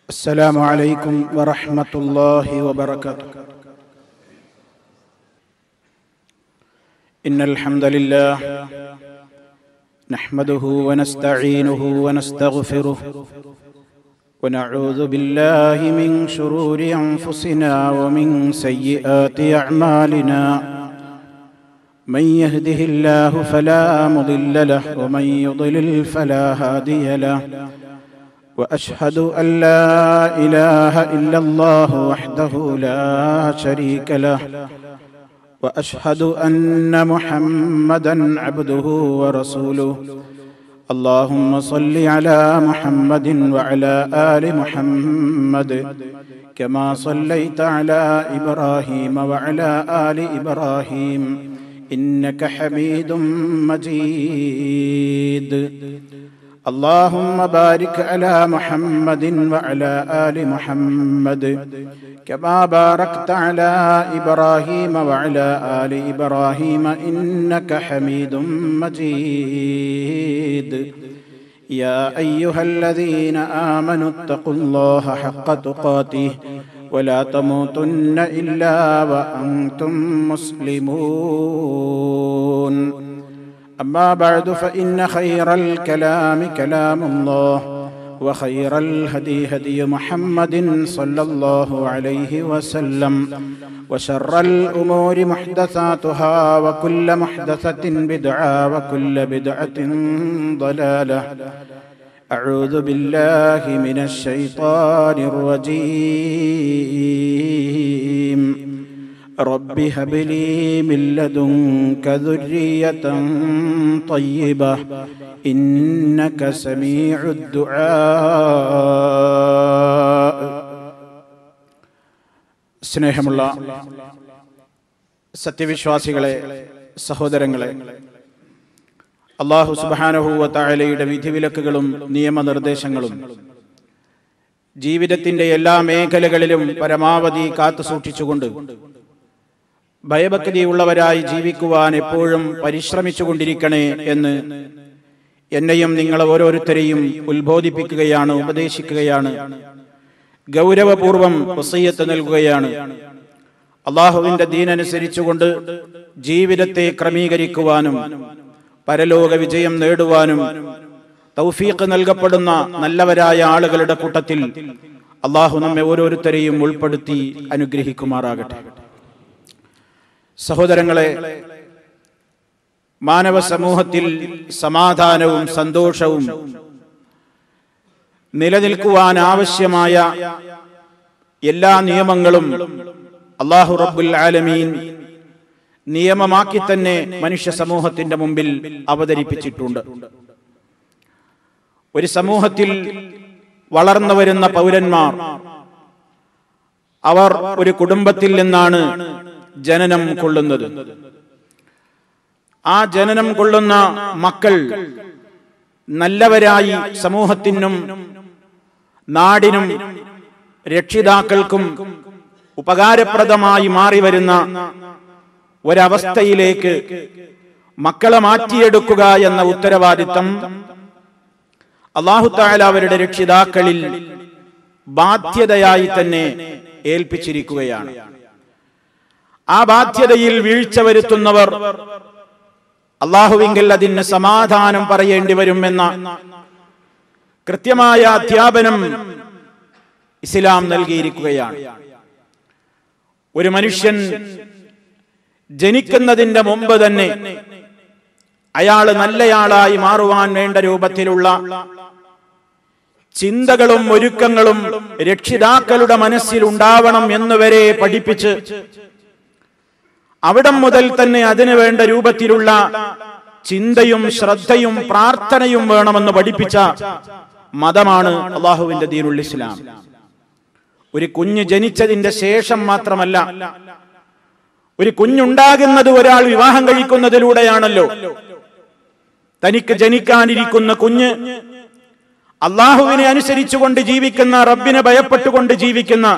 السلام عليكم ورحمة الله وبركاته إن الحمد لله نحمده ونستعينه ونستغفره ونعوذ بالله من شرور أنفسنا ومن سيئات أعمالنا من يهده الله فلا مضل له ومن يضلل فلا هادي له واشهد ان لا اله الا الله وحده لا شريك له واشهد ان محمدا عبده ورسوله اللهم صل على محمد وعلى ال محمد كما صليت على ابراهيم وعلى ال ابراهيم انك حميد مجيد اللهم بارك على محمد وعلى ال محمد كما باركت على ابراهيم وعلى ال ابراهيم انك حميد مجيد يا ايها الذين امنوا اتقوا الله حق تقاته ولا تموتن الا وانتم مسلمون أما بعد فإن خير الكلام كلام الله وخير الهدي هدي محمد صلى الله عليه وسلم وشر الأمور محدثاتها وكل محدثة بدعة وكل بدعة ضلالة أعوذ بالله من الشيطان الرجيم رب هب لي من لدنك ذرية طيبة إنك سميع الدعاء സ്നേഹമുള്ള സത്യവിശ്വാസികളെ സഹോദരങ്ങളെ അള്ളാഹു സുബാനഹുവത്തായാലയുടെ വിധിവിലക്കുകളും നിയമനിർദ്ദേശങ്ങളും ജീവിതത്തിന്റെ എല്ലാ മേഖലകളിലും പരമാവധി കാത്തു സൂക്ഷിച്ചുകൊണ്ട് ഭയഭക്തിയുള്ളവരായി ജീവിക്കുവാൻ എപ്പോഴും പരിശ്രമിച്ചുകൊണ്ടിരിക്കണേ എന്ന് എന്നെയും നിങ്ങൾ ഓരോരുത്തരെയും ഉത്ബോധിപ്പിക്കുകയാണ് ഉപദേശിക്കുകയാണ് ഗൗരവപൂർവം വസയ്യത്ത് നൽകുകയാണ് അള്ളാഹുവിന്റെ ദീനനുസരിച്ചുകൊണ്ട് ജീവിതത്തെ ക്രമീകരിക്കുവാനും പരലോക വിജയം നേടുവാനും തൗഫീഖ് നൽകപ്പെടുന്ന നല്ലവരായ ആളുകളുടെ കൂട്ടത്തിൽ അള്ളാഹു നമ്മെ ഓരോരുത്തരെയും ഉൾപ്പെടുത്തി അനുഗ്രഹിക്കുമാറാകട്ടെ സഹോദരങ്ങളെ മാനവ സമൂഹത്തിൽ സമാധാനവും സന്തോഷവും നിലനിൽക്കുവാൻ ആവശ്യമായ എല്ലാ നിയമങ്ങളും അള്ളാഹു റബ്ബുൽ ആലമീൻ നിയമമാക്കി തന്നെ മനുഷ്യ സമൂഹത്തിന്റെ മുമ്പിൽ അവതരിപ്പിച്ചിട്ടുണ്ട് ഒരു സമൂഹത്തിൽ വളർന്നു വരുന്ന പൗരന്മാർ അവർ ഒരു കുടുംബത്തിൽ നിന്നാണ് ജനനം കൊള്ളുന്നത് ആ ജനനം കൊള്ളുന്ന മക്കൾ നല്ലവരായി സമൂഹത്തിനും നാടിനും രക്ഷിതാക്കൾക്കും ഉപകാരപ്രദമായി മാറി വരുന്ന ഒരവസ്ഥയിലേക്ക് മക്കളെ മാറ്റിയെടുക്കുക എന്ന ഉത്തരവാദിത്തം അള്ളാഹുത്താല അവരുടെ രക്ഷിതാക്കളിൽ ബാധ്യതയായി തന്നെ ഏൽപ്പിച്ചിരിക്കുകയാണ് ആ ബാധ്യതയിൽ വീഴ്ച വരുത്തുന്നവർ അള്ളാഹുവിങ്കിൽ അതിന് സമാധാനം പറയേണ്ടി വരുമെന്ന കൃത്യമായ അധ്യാപനം ഇസ്ലാം നൽകിയിരിക്കുകയാണ് ഒരു മനുഷ്യൻ ജനിക്കുന്നതിന്റെ മുമ്പ് തന്നെ അയാൾ നല്ലയാളായി മാറുവാൻ വേണ്ട രൂപത്തിലുള്ള ചിന്തകളും ഒരുക്കങ്ങളും രക്ഷിതാക്കളുടെ മനസ്സിൽ ഉണ്ടാവണം എന്നുവരെ പഠിപ്പിച്ച് അവിടം മുതൽ തന്നെ അതിനു വേണ്ട രൂപത്തിലുള്ള ചിന്തയും ശ്രദ്ധയും പ്രാർത്ഥനയും വേണമെന്ന് പഠിപ്പിച്ച മതമാണ് അള്ളാഹുവിന്റെ ദീനുൽ ഇസ്ലാം ഒരു കുഞ്ഞ് ജനിച്ചതിന്റെ ശേഷം മാത്രമല്ല ഒരു കുഞ്ഞുണ്ടാകുന്നത് ഒരാൾ വിവാഹം കഴിക്കുന്നതിലൂടെയാണല്ലോ തനിക്ക് ജനിക്കാനിരിക്കുന്ന കുഞ്ഞ് അള്ളാഹുവിനെ അനുസരിച്ചുകൊണ്ട് ജീവിക്കുന്ന റബ്ബിനെ ഭയപ്പെട്ടുകൊണ്ട് ജീവിക്കുന്ന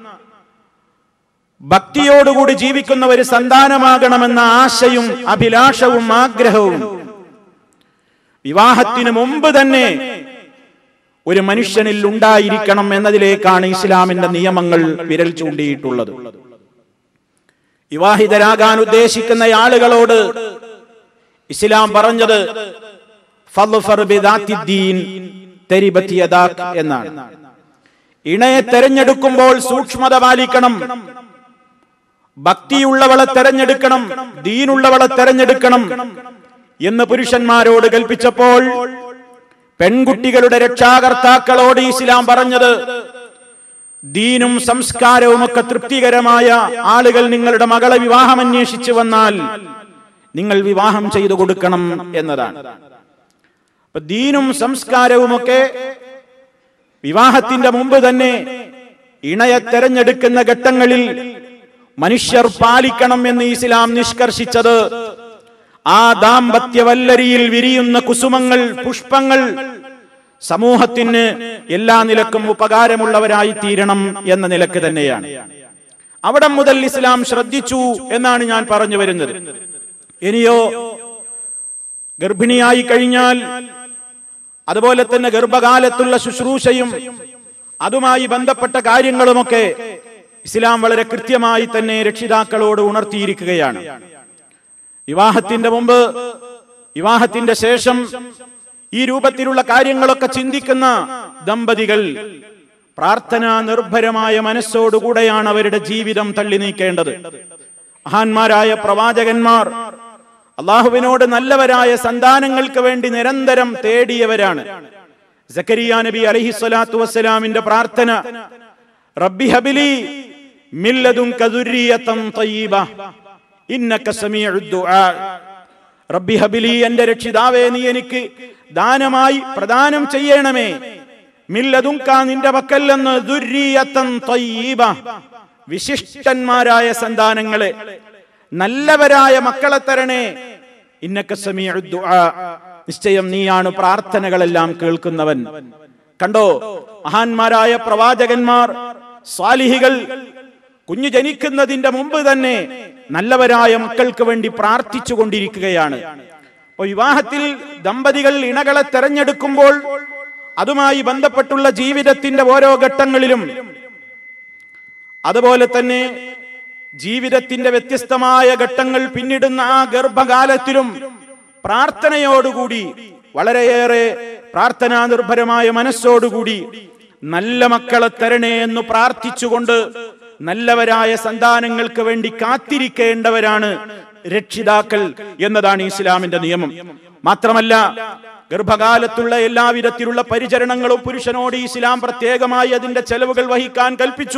ഭക്തിയോടുകൂടി ജീവിക്കുന്ന ഒരു സന്താനമാകണമെന്ന ആശയും അഭിലാഷവും ആഗ്രഹവും വിവാഹത്തിന് മുമ്പ് തന്നെ ഒരു മനുഷ്യനിൽ ഉണ്ടായിരിക്കണം എന്നതിലേക്കാണ് ഇസ്ലാമിന്റെ നിയമങ്ങൾ വിരൽ ചൂണ്ടിയിട്ടുള്ളത് വിവാഹിതരാകാൻ ഉദ്ദേശിക്കുന്ന ആളുകളോട് ഇസ്ലാം പറഞ്ഞത് ഫദ്ഫർ ബിദാത്തിദ്ദീൻ തരിബത് യദാക് എന്നാണ് ഇണയെ തെരഞ്ഞെടുക്കുമ്പോൾ സൂക്ഷ്മത പാലിക്കണം ഭക്തിയുള്ളവളെ തെരഞ്ഞെടുക്കണം ദീനുള്ളവളെ തെരഞ്ഞെടുക്കണം എന്ന് പുരുഷന്മാരോട് കൽപ്പിച്ചപ്പോൾ പെൺകുട്ടികളുടെ രക്ഷാകർത്താക്കളോട് ഇസ്ലാം പറഞ്ഞത് ദീനും സംസ്കാരവും ഒക്കെ തൃപ്തികരമായ ആളുകൾ നിങ്ങളുടെ മകളെ വിവാഹം അന്വേഷിച്ചു വന്നാൽ നിങ്ങൾ വിവാഹം ചെയ്തു കൊടുക്കണം എന്നതാണ് അപ്പൊ ദീനും സംസ്കാരവുമൊക്കെ വിവാഹത്തിന്റെ മുമ്പ് തന്നെ ഇണയെ തെരഞ്ഞെടുക്കുന്ന ഘട്ടങ്ങളിൽ മനുഷ്യർ പാലിക്കണം എന്ന് ഇസ്ലാം നിഷ്കർഷിച്ചത് ആ ദാമ്പത്യ വല്ലരിയിൽ വിരിയുന്ന കുസുമങ്ങൾ പുഷ്പങ്ങൾ സമൂഹത്തിന് എല്ലാ നിലക്കും ഉപകാരമുള്ളവരായി തീരണം എന്ന നിലക്ക് തന്നെയാണ് അവിടെ മുതൽ ഇസ്ലാം ശ്രദ്ധിച്ചു എന്നാണ് ഞാൻ പറഞ്ഞു വരുന്നത് ഇനിയോ ഗർഭിണിയായി കഴിഞ്ഞാൽ അതുപോലെ തന്നെ ഗർഭകാലത്തുള്ള ശുശ്രൂഷയും അതുമായി ബന്ധപ്പെട്ട കാര്യങ്ങളുമൊക്കെ ഇസ്ലാം വളരെ കൃത്യമായി തന്നെ രക്ഷിതാക്കളോട് ഉണർത്തിയിരിക്കുകയാണ് വിവാഹത്തിന്റെ മുമ്പ് വിവാഹത്തിന്റെ ശേഷം ഈ രൂപത്തിലുള്ള കാര്യങ്ങളൊക്കെ ചിന്തിക്കുന്ന ദമ്പതികൾ പ്രാർത്ഥനാ നിർഭരമായ മനസ്സോടുകൂടെയാണ് അവരുടെ ജീവിതം തള്ളി നീക്കേണ്ടത് മഹാന്മാരായ പ്രവാചകന്മാർ അള്ളാഹുവിനോട് നല്ലവരായ സന്താനങ്ങൾക്ക് വേണ്ടി നിരന്തരം തേടിയവരാണ് സക്കരിയ നബി അലഹി സ്വലാത്തു വസ്സലാമിന്റെ പ്രാർത്ഥന റബ്ബി ഹബിലി മില്ലതും കതുരിയത്തം തയ്യബ ഇന്നക സമീഉദ് ദുആ റബ്ബി ഹബിലി എന്റെ രക്ഷിതാവേ നീ എനിക്ക് ദാനമായി പ്രദാനം ചെയ്യണമേ മില്ലതുങ്ക നിന്റെ പക്കൽ നിന്ന് ദുര്രിയത്തൻ തയ്യീബ വിശിഷ്ടന്മാരായ സന്താനങ്ങളെ നല്ലവരായ മക്കളെ തരണേ ഇന്നക്ക സമീഉദ് ദുആ നിശ്ചയം നീയാണ് പ്രാർത്ഥനകളെല്ലാം കേൾക്കുന്നവൻ കണ്ടോ മഹാന്മാരായ പ്രവാചകന്മാർ സ്വാലിഹികൾ കുഞ്ഞു ജനിക്കുന്നതിന്റെ മുമ്പ് തന്നെ നല്ലവരായ മക്കൾക്ക് വേണ്ടി പ്രാർത്ഥിച്ചു കൊണ്ടിരിക്കുകയാണ് അപ്പൊ വിവാഹത്തിൽ ദമ്പതികൾ ഇണകളെ തെരഞ്ഞെടുക്കുമ്പോൾ അതുമായി ബന്ധപ്പെട്ടുള്ള ജീവിതത്തിന്റെ ഓരോ ഘട്ടങ്ങളിലും അതുപോലെ തന്നെ ജീവിതത്തിന്റെ വ്യത്യസ്തമായ ഘട്ടങ്ങൾ പിന്നിടുന്ന ആ ഗർഭകാലത്തിലും പ്രാർത്ഥനയോടുകൂടി വളരെയേറെ പ്രാർത്ഥനാ നിർഭരമായ മനസ്സോടുകൂടി നല്ല മക്കളെ തരണേ എന്ന് പ്രാർത്ഥിച്ചുകൊണ്ട് നല്ലവരായ സന്താനങ്ങൾക്ക് വേണ്ടി കാത്തിരിക്കേണ്ടവരാണ് രക്ഷിതാക്കൾ എന്നതാണ് ഇസ്ലാമിന്റെ നിയമം മാത്രമല്ല ഗർഭകാലത്തുള്ള എല്ലാവിധത്തിലുള്ള പരിചരണങ്ങളും പുരുഷനോട് ഇസ്ലാം പ്രത്യേകമായി അതിന്റെ ചെലവുകൾ വഹിക്കാൻ കൽപ്പിച്ചു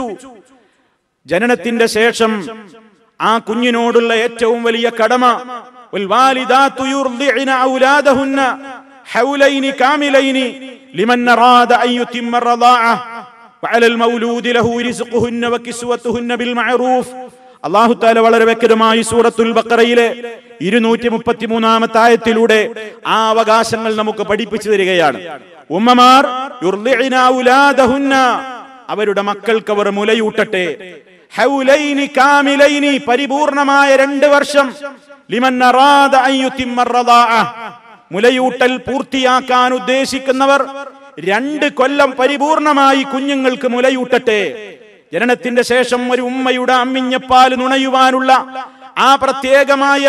ജനനത്തിന്റെ ശേഷം ആ കുഞ്ഞിനോടുള്ള ഏറ്റവും വലിയ കടമ والوالدات يرضعن أولادهن حولين كاملين لمن أراد أن يتم الرضاعة وعلى المولود له رزقهن وكسوتهن بالمعروف അള്ളാഹു താല വളരെ വ്യക്തമായി സൂറത്തുൽ ബക്കറയിലെ ഇരുന്നൂറ്റി മുപ്പത്തി മൂന്നാമത്തെ ആയത്തിലൂടെ ആ അവകാശങ്ങൾ നമുക്ക് പഠിപ്പിച്ചു തരികയാണ് ഉമ്മമാർ യുർദിഇന ഔലാദഹുന്ന അവരുടെ മക്കൾക്ക് അവർ മുലയൂട്ടട്ടെ ഹൗലൈനി കാമിലൈനി പരിപൂർണമായ രണ്ട് വർഷം ലിമൻ അറാദ അൻ യുതിമ്മ റദാഅ. മുലയൂട്ടൽ പൂർത്തിയാക്കാൻ ഉദ്ദേശിക്കുന്നവർ രണ്ട് കൊല്ലം പരിപൂർണമായി കുഞ്ഞുങ്ങൾക്ക് മുലയൂട്ടട്ടെ ജനനത്തിന്റെ ശേഷം ഒരു ഉമ്മയുടെ അമ്മിഞ്ഞപ്പാൽ നുണയുവാനുള്ള ആ പ്രത്യേകമായ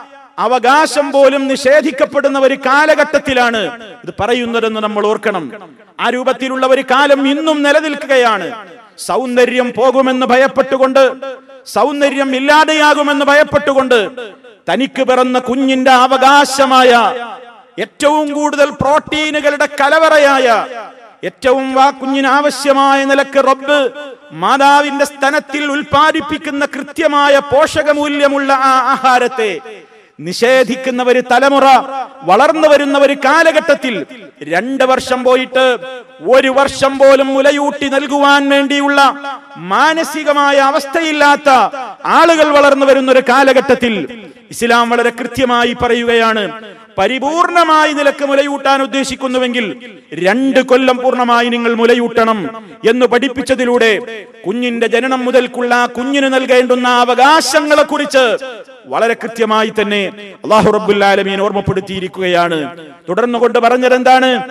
അവകാശം പോലും നിഷേധിക്കപ്പെടുന്ന ഒരു കാലഘട്ടത്തിലാണ് ഇത് പറയുന്നതെന്ന് നമ്മൾ ഓർക്കണം ആ രൂപത്തിലുള്ള ഒരു കാലം ഇന്നും നിലനിൽക്കുകയാണ് സൗന്ദര്യം പോകുമെന്ന് ഭയപ്പെട്ടുകൊണ്ട് സൗന്ദര്യം ഇല്ലാതെയാകുമെന്ന് ഭയപ്പെട്ടുകൊണ്ട് തനിക്ക് പിറന്ന കുഞ്ഞിന്റെ അവകാശമായ ഏറ്റവും കൂടുതൽ പ്രോട്ടീനുകളുടെ കലവറയായ ഏറ്റവും ആ കുഞ്ഞിന് ആവശ്യമായ നിലക്ക് റബ്ബ് മാതാവിന്റെ സ്തനത്തിൽ ഉൽപ്പാദിപ്പിക്കുന്ന കൃത്യമായ പോഷകമൂല്യമുള്ള ആ ആഹാരത്തെ നിഷേധിക്കുന്ന ഒരു തലമുറ വളർന്നു വരുന്ന ഒരു കാലഘട്ടത്തിൽ രണ്ട് വർഷം പോയിട്ട് ഒരു വർഷം പോലും മുലയൂട്ടി നൽകുവാൻ വേണ്ടിയുള്ള മാനസികമായ അവസ്ഥയില്ലാത്ത ആളുകൾ വളർന്നു വരുന്ന ഒരു കാലഘട്ടത്തിൽ ഇസ്ലാം വളരെ കൃത്യമായി പറയുകയാണ് പരിപൂർണമായി നിലക്ക് മുലയൂട്ടാൻ ഉദ്ദേശിക്കുന്നുവെങ്കിൽ രണ്ട് കൊല്ലം പൂർണ്ണമായി നിങ്ങൾ മുലയൂട്ടണം എന്ന് പഠിപ്പിച്ചതിലൂടെ കുഞ്ഞിന്റെ ജനനം മുതൽക്കുള്ള ആ കുഞ്ഞിന് നൽകേണ്ടുന്ന അവകാശങ്ങളെ കുറിച്ച് വളരെ കൃത്യമായി തന്നെ അള്ളാഹു റബ്ബുൽ ആലമീൻ ഓർമ്മപ്പെടുത്തിയിരിക്കുകയാണ് തുടർന്നു കൊണ്ട് പറഞ്ഞത് എന്താണ്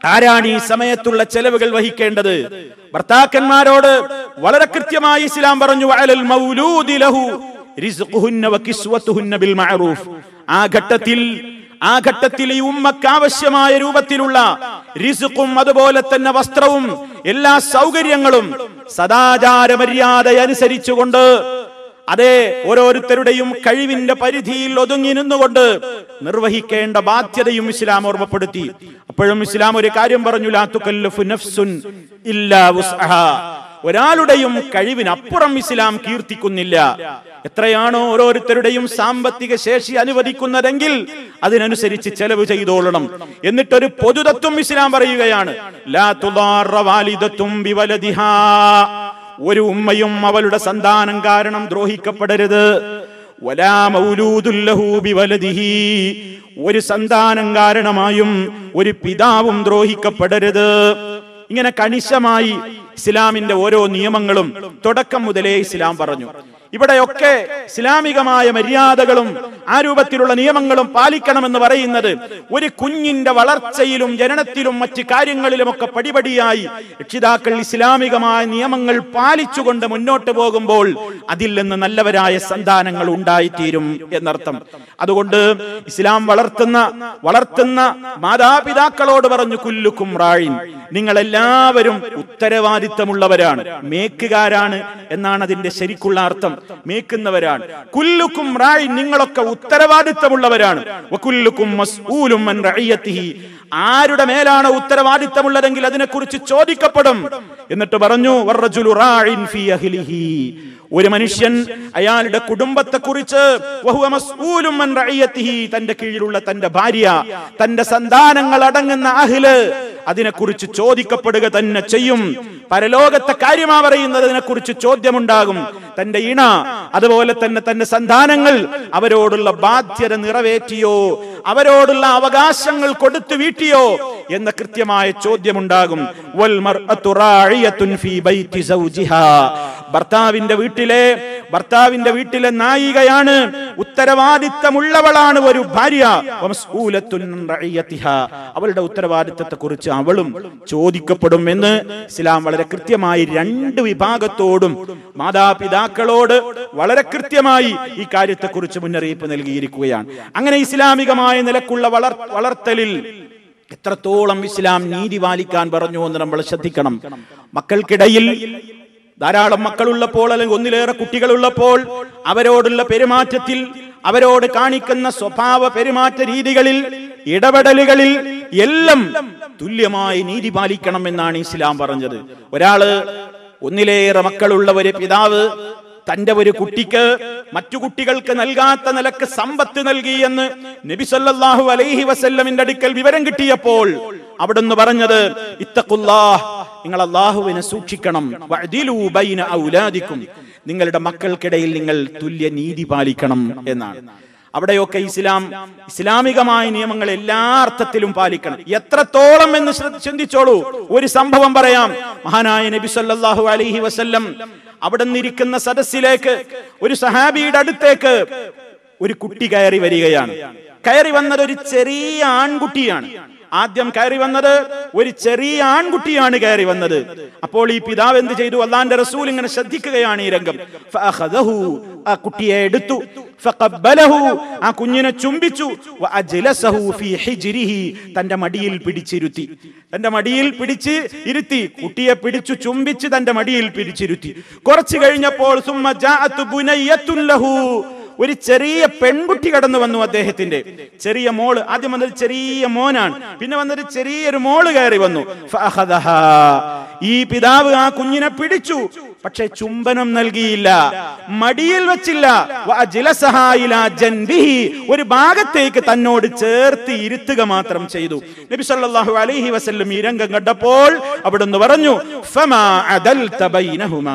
ആരാണ് ഈ സമയത്തുള്ള ചെലവുകൾ വഹിക്കേണ്ടത് ഭർത്താക്കന്മാരോട് വളരെ കൃത്യമായി ഇസ്ലാം പറഞ്ഞു വഅലൽ മൗലൂദി ലഹു റിസ്ഖുഹുന്ന വകിസ്വതുഹുന്ന ബിൽ മഅറൂഫ് ആ ഘട്ടത്തിൽ ആ ഘട്ടത്തിൽ ഈ ഉമ്മക്ക് ആവശ്യമായ രൂപത്തിലുള്ള റിസുക്കും അതുപോലെ തന്നെ വസ്ത്രവും എല്ലാ സൗകര്യങ്ങളും സദാചാര മര്യാദ അനുസരിച്ചുകൊണ്ട് അതെ ഓരോരുത്തരുടെയും കഴിവിന്റെ പരിധിയിൽ ഒതുങ്ങി നിന്നുകൊണ്ട് നിർവഹിക്കേണ്ട ബാധ്യതയും ഇസ്ലാം ഓർമ്മപ്പെടുത്തി അപ്പോഴും ഇസ്ലാം ഒരു കാര്യം പറഞ്ഞു ലാ തുകല്ലഫു നഫ്സുൻ ഇല്ലാ വുസ്അഹാ ഒരാളുടെയും കഴിവിനപ്പുറം ഇസ്ലാം കീർത്തിക്കുന്നില്ല എത്രയാണോ ഓരോരുത്തരുടെയും സാമ്പത്തിക ശേഷി അനുവദിക്കുന്നതെങ്കിൽ അതിനനുസരിച്ച് ചെലവ് ചെയ്തോളണം എന്നിട്ടൊരു പൊതുതത്വം ഇസ്ലാം പറയുകയാണ് ലാ തുദാറ വാലിദത്തും ബിവലദിഹാ ഒരു ഉമ്മയും അവളുടെ സന്താനം കാരണം ദ്രോഹിക്കപ്പെടരുത് വലാ മൗലൂദുൻ ലഹു ബിവലദിഹി ഒരു സന്താനം കാരണമായും ഒരു പിതാവും ദ്രോഹിക്കപ്പെടരുത് ഇങ്ങനെ കണിശമായി ഇസ്ലാമിന്റെ ഓരോ നിയമങ്ങളും തുടക്കം മുതലേ ഇസ്ലാം പറഞ്ഞു ഇവിടെയൊക്കെ ഇസ്ലാമികമായ മര്യാദകളും ആ രൂപത്തിലുള്ള നിയമങ്ങളും പാലിക്കണമെന്ന് പറയുന്നത് ഒരു കുഞ്ഞിന്റെ വളർച്ചയിലും ജനനത്തിലും മറ്റ് കാര്യങ്ങളിലുമൊക്കെ പടിപടിയായി രക്ഷിതാക്കൾ ഇസ്ലാമികമായ നിയമങ്ങൾ പാലിച്ചുകൊണ്ട് മുന്നോട്ട് പോകുമ്പോൾ അതിൽ നിന്ന് നല്ലവരായ സന്താനങ്ങൾ ഉണ്ടായിത്തീരും എന്നർത്ഥം അതുകൊണ്ട് ഇസ്ലാം വളർത്തുന്ന വളർത്തുന്ന മാതാപിതാക്കളോട് പറഞ്ഞു കുല്ലുക്കും റാഴിൻ നിങ്ങൾ എല്ലാവരും ഉത്തരവാദിത്തമുള്ളവരാണ് മേക്കുകാരാണ് എന്നാണ് അതിന്റെ ശരിക്കുള്ള അർത്ഥം മേക്കുന്നവരാണ് കുല്ലുക്കും റായി നിങ്ങളൊക്കെ ഉത്തരവാദിത്തമുള്ളവരാണ് വകുല്ലുക്കും മസ്ഊലും അൻ റഇയത്തിഹി ആരുടെ മേലാണ് ഉത്തരവാദിത്തമുള്ളതെങ്കിൽ അതിനെക്കുറിച്ച് ചോദിക്കപ്പെടും എന്നിട്ട് പറഞ്ഞു വറജുലു റാഇൻ ഫീ അഹ്ലിഹി ഒരു മനുഷ്യൻ അയാളുടെ കുടുംബത്തെ കുറിച്ച് തന്റെ കീഴിലുള്ള തന്റെ ഭാര്യ തന്റെ സന്താനങ്ങൾ അടങ്ങുന്ന അഹില് അതിനെക്കുറിച്ച് ചോദിക്കപ്പെടുക തന്നെ ചെയ്യും പരലോകത്തെ കാര്യമാ പറയുന്നത് അതിനെക്കുറിച്ച് ചോദ്യമുണ്ടാകും തന്റെ ഇണ അതുപോലെ തന്നെ തന്റെ സന്താനങ്ങൾ അവരോടുള്ള ബാധ്യത നിറവേറ്റിയോ അവരോടുള്ള അവകാശങ്ങൾ കൊടുത്തു വീട്ടിയോ എന്ന കൃത്യമായ ചോദ്യമുണ്ടാകും വൽ മർഅത്തു റാഇയത്തുൻ ഫീ ബൈതി സൗജിഹാ ഭർത്താവിന്റെ വീട്ടിലെ ഭർത്താവിന്റെ വീട്ടിലെ നായികയാണ് ഉത്തരവാദിത്തമുള്ളവളാണ് ഒരു ഭാര്യ വമസ്ഊലത്തുൻ അൻ റഇയത്തിഹാ. അവളുടെ ഉത്തരവാദിത്തത്തെ കുറിച്ച് അവളും ചോദിക്കപ്പെടും എന്ന് ഇസ്ലാം വളരെ കൃത്യമായി രണ്ട് വിഭാഗത്തോടും മാതാപിതാക്കളോട് വളരെ കൃത്യമായി ഈ കാര്യത്തെക്കുറിച്ച് മുന്നറിയിപ്പ് നൽകിയിരിക്കുകയാണ് അങ്ങനെ ഇസ്ലാമികമായ നിലക്കുള്ള വളർ വളർത്തലിൽ എത്രത്തോളം ഇസ്ലാം നീതി പാലിക്കാൻ പറഞ്ഞു എന്ന് നമ്മൾ ശ്രദ്ധിക്കണം മക്കൾക്കിടയിൽ ധാരാളം മക്കളുള്ളപ്പോൾ അല്ലെങ്കിൽ ഒന്നിലേറെ കുട്ടികളുള്ളപ്പോൾ അവരോടുള്ള പെരുമാറ്റത്തിൽ അവരോട് കാണിക്കുന്ന സ്വഭാവ പെരുമാറ്റ രീതികളിൽ ഇടപെടലുകളിൽ എല്ലാം തുല്യമായി നീതി പാലിക്കണം എന്നാണ് ഇസ്ലാം പറഞ്ഞത് ഒരാള് ഒന്നിലേറെ മക്കളുള്ള ഒരു പിതാവ് തന്റെ ഒരു കുട്ടിക്ക് മറ്റു കുട്ടികൾക്ക് നൽകാത്ത നിലക്ക് സമ്പത്ത് നൽകി എന്ന് നബി സല്ലല്ലാഹു അലൈഹി വസല്ലമിന്റെ അടുക്കൽ വിവരം കിട്ടിയപ്പോൾ അവിടുന്ന് പറഞ്ഞത് ഇത്തഖുല്ലാഹ് നിങ്ങൾ അള്ളാഹുവിനെ സൂക്ഷിക്കണം വഅദിലൂ ബൈന ഔലാദിക്കും നിങ്ങളുടെ മക്കൾക്കിടയിൽ നിങ്ങൾ തുല്യ നീതി പാലിക്കണം എന്നാണ് അവിടെയൊക്കെ ഇസ്ലാം ഇസ്ലാമികമായ നിയമങ്ങൾ എല്ലാ അർത്ഥത്തിലും പാലിക്കണം എത്രത്തോളം എന്ന് ശ്രദ്ധ- ചിന്തിച്ചോളൂ ഒരു സംഭവം പറയാം മഹാനായ നബി സല്ലല്ലാഹു അലൈഹി വസല്ലം അവിടെ നിന്നിരിക്കുന്ന സദസ്സിലേക്ക് ഒരു സഹാബിയുടെ അടുത്തേക്ക് ഒരു കുട്ടി കയറി വരികയാണ് കയറി വന്നത് ഒരു ചെറിയ ആൺകുട്ടിയാണ് ആദ്യം കയറി വന്നത് ഒരു ചെറിയ ആൺകുട്ടിയാണ് കയറി വന്നത് അപ്പോൾ ഈ പിതാവ് എന്ത് ചെയ്തു അള്ളാന്റെ റസൂൽ ഇങ്ങനെ ശ്രദ്ധിക്കുകയാണ് ഈ രംഗം ഫഅഖദഹു, ആ കുട്ടിയെ എടുത്തു ഫഖബ്ബലഹു, ആ കുഞ്ഞിനെ ചുംബിച്ചു വഅജ്ലസഹു ഫീ ഹിജ്രിഹി, തന്റെ മടിയിൽ പിടിച്ചിരുത്തി തന്റെ മടിയിൽ പിടിച്ച് ഇരുത്തി കുട്ടിയെ പിടിച്ചു ചുംബിച്ച് തന്റെ മടിയിൽ പിടിച്ചിരുത്തി കുറച്ചു കഴിഞ്ഞപ്പോൾ സുമ്മ ജാഅത്ത് ബുനയ്യത്തുൻ ലഹു ഒരു ചെറിയ പെൺകുട്ടി കടന്നു വന്നു അദ്ദേഹത്തിന്റെ ചെറിയ മോള് ആദ്യം വന്നത് ചെറിയ മോനാണ് പിന്നെ വന്നത് ചെറിയൊരു മോള് കയറി വന്നു ഫഅഖദഹാ. ഈ പിതാവ് ആ കുഞ്ഞിനെ പിടിച്ചു പക്ഷെ ചുംബനം നൽകിയില്ല മടിയിൽ വെച്ചില്ല വഅജ്ലസഹാ ഇലാ ജൻബിഹി. ഒരു ഭാഗത്തേക്ക് തന്നോട് ചേർത്ത് ഇരുത്തുക മാത്രം ചെയ്തു നബി സല്ലല്ലാഹു അലൈഹി വസല്ലം ഈ രംഗം കണ്ടപ്പോൾ അവിടുന്ന് പറഞ്ഞു ഫമാ അദൽത ബൈനഹുമാ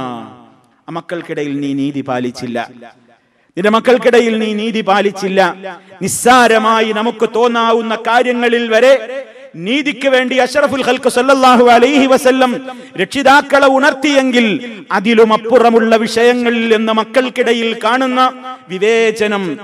ആ മക്കൾക്കിടയിൽ നീ നീതി പാലിച്ചില്ല നിന്റെ മക്കൾക്കിടയിൽ നീ നീതി പാലിച്ചില്ല നിസ്സാരമായി നമുക്ക് തോന്നാവുന്ന കാര്യങ്ങളിൽ വരെ നീതിക്ക് വേണ്ടി അഷറഫുൽ ഖൽക്ക് സല്ലല്ലാഹു അലൈഹി വസല്ലം രക്ഷിതാക്കളെ ഉണർത്തിയെങ്കിൽ അതിലും അപ്പുറമുള്ള വിഷയങ്ങളിൽ നിന്ന് മക്കൾക്കിടയിൽ കാണുന്ന വിവേചനം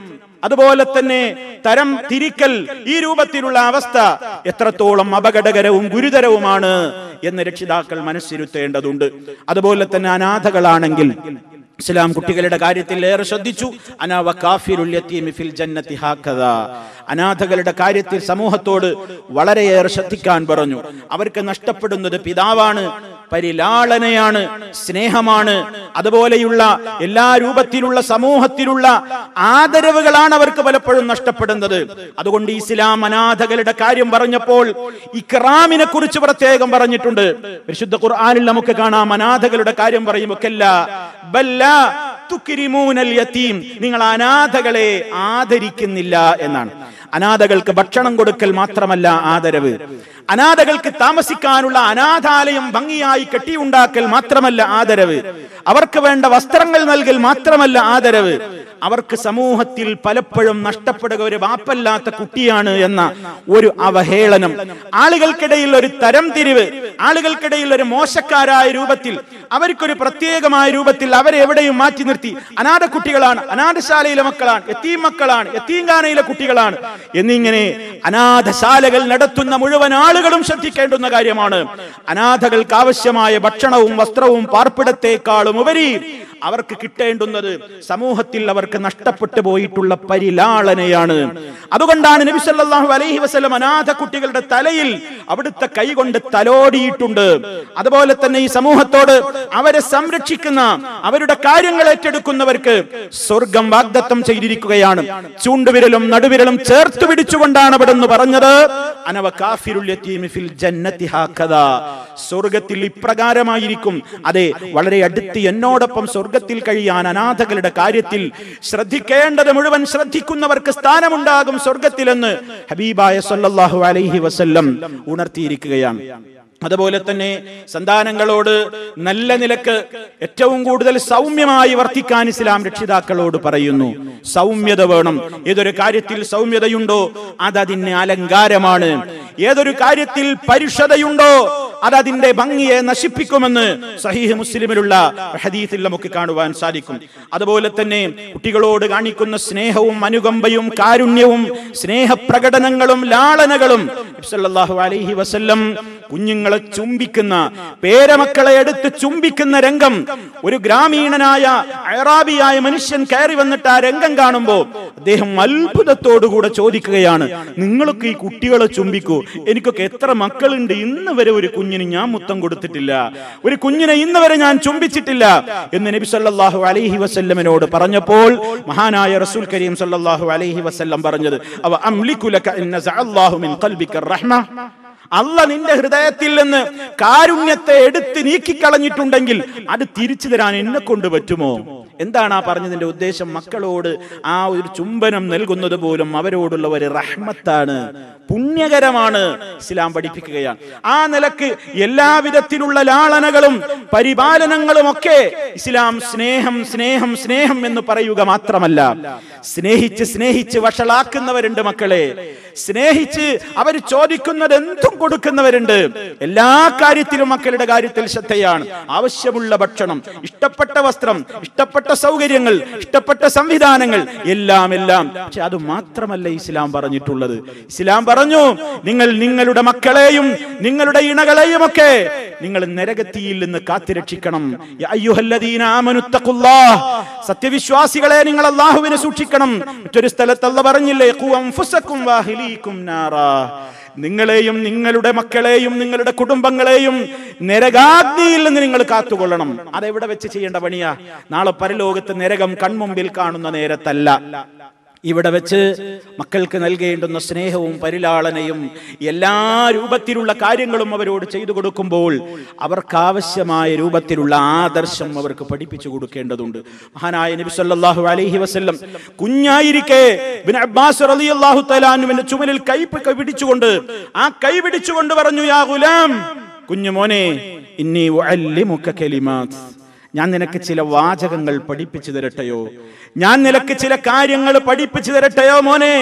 അതുപോലെ തന്നെ തരം തിരിക്കൽ ഈ രൂപത്തിലുള്ള അവസ്ഥ എത്രത്തോളം അപകടകരവും ഗുരുതരവുമാണ് എന്ന് രക്ഷിതാക്കൾ മനസ്സിരുത്തേണ്ടതുണ്ട് അതുപോലെ തന്നെ അനാഥകളാണെങ്കിൽ ഇസ്ലാം കുട്ടികളുടെ കാര്യത്തിൽ ഏറെ ശ്രദ്ധിച്ചു അനാ വകാഫിറുൽ യതീമി ഫിൽ ജന്നതി ഹാക്കദാ അനാഥകളുടെ കാര്യത്തിൽ സമൂഹത്തോട് വളരെയേറെ ശ്രദ്ധിക്കാൻ പറഞ്ഞു അവർക്ക് നഷ്ടപ്പെടുന്നത് പിതാവാണ് പരിലാളനയാണ് സ്നേഹമാണ് അതുപോലെയുള്ള എല്ലാ രൂപത്തിലുള്ള സമൂഹത്തിലുള്ള ആദരവുകളാണ് അവർക്ക് പലപ്പോഴും നഷ്ടപ്പെടുന്നത് അതുകൊണ്ട് ഇസ്ലാം അനാഥകളുടെ കാര്യം പറഞ്ഞപ്പോൾ ഇക്റാമിനെ കുറിച്ച് പ്രത്യേകം പറഞ്ഞിട്ടുണ്ട് പരിശുദ്ധ ഖുർആനിൽ നമുക്ക് കാണാം അനാഥകളുടെ കാര്യം പറയുമ്പോൾ ബല്ല തുക്രിമൂനൽ യതീം നിങ്ങൾ അനാഥകളെ ആദരിക്കുന്നില്ല എന്നാണ് അനാഥകൾക്ക് ഭക്ഷണം കൊടുക്കൽ മാത്രമല്ല ആദരവ് അനാഥകൾക്ക് താമസിക്കാനുള്ള അനാഥാലയം ഭംഗിയായി കെട്ടിയുണ്ടാക്കൽ മാത്രമല്ല ആദരവ് അവർക്ക് വേണ്ട വസ്ത്രങ്ങൾ നൽകൽ മാത്രമല്ല ആദരവ് അവർക്ക് സമൂഹത്തിൽ പലപ്പോഴും നഷ്ടപ്പെടുക ഒരു വാപ്പല്ലാത്ത കുട്ടിയാണ് എന്ന ഒരു അവഹേളനം ആളുകൾക്കിടയിൽ ഒരു തരം തിരിവ് ആളുകൾക്കിടയിൽ ഒരു മോശക്കാരായ രൂപത്തിൽ അവർക്കൊരു പ്രത്യേകമായ രൂപത്തിൽ അവരെ എവിടെയും മാറ്റി നിർത്തി അനാഥ കുട്ടികളാണ് അനാഥശാലയിലെ മക്കളാണ് എത്തീം മക്കളാണ് എത്തീങ്കാനയിലെ കുട്ടികളാണ് എന്നിങ്ങനെ അനാഥശാലകൾ നടത്തുന്ന മുഴുവൻ ആളുകളും ശ്രദ്ധിക്കേണ്ടുന്ന കാര്യമാണ് അനാഥകൾക്ക് ആവശ്യമായ ഭക്ഷണവും വസ്ത്രവും പാർപ്പിടത്തെക്കാളും ഉപരി അവർക്ക് കിട്ടേണ്ടുന്നത് സമൂഹത്തിൽ അവർക്ക് നഷ്ടപ്പെട്ടു പോയിട്ടുള്ള പരിലാളനയാണ് അതുകൊണ്ടാണ് നബി സല്ലല്ലാഹു അലൈഹി വസല്ലം അനാഥ കുട്ടികളുടെ തലയിൽ അവിടുത്തെ കൈകൊണ്ട് തലോടിയിട്ടുണ്ട് അതുപോലെ തന്നെ ഈ സമൂഹത്തോട് അവരെ സംരക്ഷിക്കുന്ന അവരുടെ കാര്യങ്ങൾ ഏറ്റെടുക്കുന്നവർക്ക് സ്വർഗം വാഗ്ദത്തം ചെയ്തിരിക്കുകയാണ് ചൂണ്ടുവിരലും നടുവിരലും ചേർത്ത് പിടിച്ചുകൊണ്ടാണ് അവിടുന്ന് പറഞ്ഞത് അനവ കാഫിറുൽ യതീമി ഫിൽ ജന്നതി ഹാക്കദാ സ്വർഗത്തിൽ ഇപ്രകാരമായിരിക്കും അതെ വളരെ അടുത്ത് എന്നോടൊപ്പം സ്വർഗത്തിൽ കഴിയാൻ അനാഥകളുടെ കാര്യത്തിൽ ശ്രദ്ധിക്കേണ്ടത് മുഴുവൻ ശ്രദ്ധിക്കുന്നവർക്ക് സ്ഥാനമുണ്ടാകും സ്വർഗത്തിലെന്ന് ഹബീബായ സല്ലല്ലാഹു അലൈഹി വസല്ലം ഉണർത്തിയിരിക്കുകയാണ് അതുപോലെ തന്നെ സന്താനങ്ങളോട് നല്ല നിലക്ക് ഏറ്റവും കൂടുതൽ സൗമ്യമായി വർത്തിക്കാൻ ഇസ്ലാം രക്ഷിതാക്കളോട് പറയുന്നു സൗമ്യത വേണം ഏതൊരു കാര്യത്തിൽ സൗമ്യതയുണ്ടോ അത് അതിന് അലങ്കാരമാണ് ഏതൊരു കാര്യത്തിൽ പരുഷതയുണ്ടോ അത് അതിന്റെ ഭംഗിയെ നശിപ്പിക്കുമെന്ന് സഹീഹ് മുസ്ലിമിലുള്ള ഹദീസിൽ നമുക്ക് കാണുവാൻ സാധിക്കും അതുപോലെ തന്നെ കുട്ടികളോട് കാണിക്കുന്ന സ്നേഹവും അനുകമ്പയും കാരുണ്യവും സ്നേഹപ്രകടനങ്ങളും ലാളനകളും സല്ലല്ലാഹു അലൈഹി വസല്ലം കുഞ്ഞുങ്ങളെ ചുംബിക്കുന്ന പേരമക്കളെ എടുത്ത് ചുംബിക്കുന്ന രംഗം ഒരു ഗ്രാമീണനായ അയറാബിയായ മനുഷ്യൻ കയറി വന്നിട്ട് ആ രംഗം കാണുമ്പോ അദ്ദേഹം അത്ഭുതത്തോടുകൂടെ ചോദിക്കുകയാണ് നിങ്ങളൊക്കെ ഈ കുട്ടികളെ ചുംബിക്കൂ എനിക്കൊക്കെ എത്ര മക്കളുണ്ട് ഇന്ന് വരെ ഒരു കുഞ്ഞിന് ഞാൻ മുത്തം കൊടുത്തിട്ടില്ല ഒരു കുഞ്ഞിനെ ഇന്ന് വരെ ഞാൻ ചുംബിച്ചിട്ടില്ല എന്ന് നബി സല്ലല്ലാഹു അലൈഹി വസല്ലമിനോട് പറഞ്ഞപ്പോൾ മഹാനായ റസൂൽ കരീം സല്ലല്ലാഹു അലൈഹി വസല്ലം പറഞ്ഞത് അവ അംലികുലക ഇന്ന സഅല്ലാഹു മിൻ ഖൽബിക റഹ്മ അല്ല നിന്റെ ഹൃദയത്തിൽ നിന്ന് കാരുണ്യത്തെ എടുത്ത് നീക്കിക്കളഞ്ഞിട്ടുണ്ടെങ്കിൽ അത് തിരിച്ചു തരാൻ എന്നെ കൊണ്ട് പറ്റുമോ എന്താണ് ആ പറഞ്ഞതിന്റെ ഉദ്ദേശം മക്കളോട് ആ ഒരു ചുംബനം നൽകുന്നത് പോലും അവരോടുള്ള ഒരു റഹ്മത്താണ് പുണ്യകരമാണ് ഇസ്ലാം പഠിപ്പിക്കുകയാണ് ആ നിലക്ക് എല്ലാവിധത്തിലുള്ള ലാളനകളും പരിപാലനങ്ങളും ഒക്കെ ഇസ്ലാം സ്നേഹം സ്നേഹം സ്നേഹം എന്ന് പറയുക മാത്രമല്ല സ്നേഹിച്ച് സ്നേഹിച്ച് വഷളാക്കുന്നവരുണ്ട് മക്കളെ സ്നേഹിച്ച് അവർ ചോദിക്കുന്നത് എന്തും കൊടുക്കുന്നവരുണ്ട് എല്ലാ കാര്യത്തിലും മക്കളുടെ കാര്യത്തിൽ ശ്രദ്ധയാണ് ആവശ്യമുള്ള ഭക്ഷണം ഇഷ്ടപ്പെട്ട വസ്ത്രം ഇഷ്ടപ്പെട്ട സൗകര്യങ്ങൾ ഇഷ്ടപ്പെട്ട സംവിധാനങ്ങൾ എല്ലാം എല്ലാം പക്ഷെ അത് മാത്രമല്ല ഇസ്ലാം പറഞ്ഞിട്ടുള്ളത് ഇസ്ലാം പറഞ്ഞു നിങ്ങൾ നിങ്ങളുടെ മക്കളെയും നിങ്ങളുടെ ഇണകളെയും ഒക്കെ നിങ്ങൾ നരകത്തിയിൽ നിന്ന് കാത്തുരക്ഷിക്കണം യാ അയ്യുഹല്ലദീന ആമനുത്തഖുല്ലാഹ്. സത്യവിശ്വാസികളെ നിങ്ങൾ അള്ളാഹുവിനെ സൂക്ഷിക്കണം മറ്റൊരു സ്ഥലത്ത് അല്ല പറഞ്ഞില്ലേ ഖു അൻഫുസക്കും വാഹിലീക്കും നാറാ നിങ്ങളെയും നിങ്ങളുടെ മക്കളെയും നിങ്ങളുടെ കുടുംബങ്ങളെയും നരകാഗ്നിയിൽ നിന്ന് നിങ്ങൾ കാത്തുകൊള്ളണം അതെവിടെ വെച്ച് ചെയ്യേണ്ട പണിയാ നാളെ പരലോകത്ത് നരകം കൺമുമ്പിൽ കാണുന്ന നേരത്തല്ല ഇവിടെ വെച്ച് മക്കൾക്ക് നൽകേണ്ടുന്ന സ്നേഹവും പരിലാളനയും എല്ലാ രൂപത്തിലുള്ള കാര്യങ്ങളും അവരോട് ചെയ്തു കൊടുക്കുമ്പോൾ അവർക്കാവശ്യമായ രൂപത്തിലുള്ള ആദർശം അവർക്ക് പഠിപ്പിച്ചു കൊടുക്കേണ്ടതുണ്ട് മഹാനായ നബി സല്ലല്ലാഹു അലൈഹി വസല്ലം കുഞ്ഞായിരിക്കെ ഇബ്നു അബ്ബാസ് റളിയല്ലാഹു തആല അൻഹുവിന്റെ ചുമലിൽ കൈ പി- പിടിച്ചുകൊണ്ട് ആ കൈ പിടിച്ചുകൊണ്ട് പറഞ്ഞു യാ ഗുലാം കുഞ്ഞുമോനെ ഇന്നി ഉഅല്ലിമുക കലിമാത്ത് ഞാൻ നിനക്ക് ചില വാചകങ്ങൾ പഠിപ്പിച്ചു തരട്ടെയോ ഞാൻ നിനക്ക് ചില കാര്യങ്ങൾ പഠിപ്പിച്ചു തരട്ടെയോ മോനെ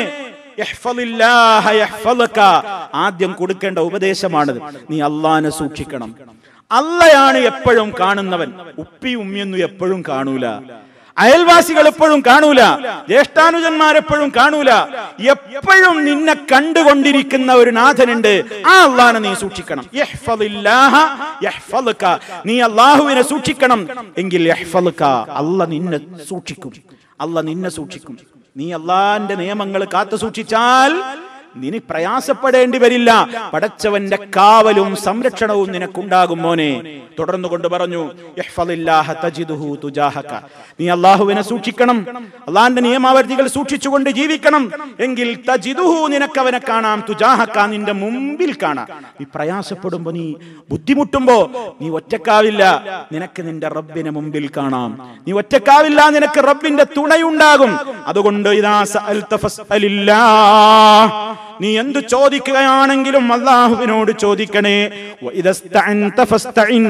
യഹ്ഫളില്ലാഹ യഹ്ഫളുക. ആദ്യം കൊടുക്കേണ്ട ഉപദേശമാണത് നീ അള്ളാനെ സൂക്ഷിക്കണം അള്ളയാണ് എപ്പോഴും കാണുന്നവൻ ഉപ്പി ഉമ്മിയൊന്നും എപ്പോഴും കാണൂല അയൽവാസികൾ എപ്പോഴും കാണൂല ജ്യേഷ്ഠാനുജന്മാരെപ്പോഴും കാണൂല എപ്പോഴും നിന്നെ കണ്ടുകൊണ്ടിരിക്കുന്ന ഒരു നാഥനുണ്ട് ആ അള്ളാനെ നീ സൂക്ഷിക്കണം യഹ്ഫദില്ലാഹ യഹ്ഫദുക. നീ അള്ളാഹുവിനെ സൂക്ഷിക്കണം എങ്കിൽ യഹ്ഫദുക. അള്ള നിന്നെ സൂക്ഷിക്കും അള്ള നിന്നെ സൂക്ഷിക്കും നീ അള്ളാന്റെ നിയമങ്ങൾ കാത്തു സൂക്ഷിച്ചാൽ നിന് പ്രയാസപ്പെടേണ്ടി വരില്ല പടച്ചവന്റെ കാവലും സംരക്ഷണവും നിനക്കുണ്ടാകും മോനെ തുടർന്നു കൊണ്ട് പറഞ്ഞു "യഹ്ഫദില്ലാഹ തജിദുഹു തുജാഹക." നീ അള്ളാഹുവിനെ സൂക്ഷിക്കണം അള്ളാന്റെ നിയമാവർത്തികൾ സൂക്ഷിച്ചുകൊണ്ട് ജീവിക്കണം എങ്കിൽ തജിദുഹു നിനക്ക് അവനെ കാണാം തുജാഹക്ക നിന്റെ മുമ്പിൽ കാണാം നീ പ്രയാസപ്പെടുമ്പോ നീ ബുദ്ധിമുട്ടുമ്പോ നീ ഒറ്റക്കാവില്ല നിനക്ക് നിന്റെ റബ്ബിനെ മുമ്പിൽ കാണാം നീ ഒറ്റക്കാവില്ല നിനക്ക് റബ്ബിന്റെ തുണയുണ്ടാകും അതുകൊണ്ട് ഇതാ സഅൽത ഫസ്അലില്ലാഹ്. നീ എന്ത് ചോദിക്കുകയാണെങ്കിലും അള്ളാഹുവിനോട് ചോദിക്കണേ വഇദസ്തഅൻത ഫസ്തഇൻ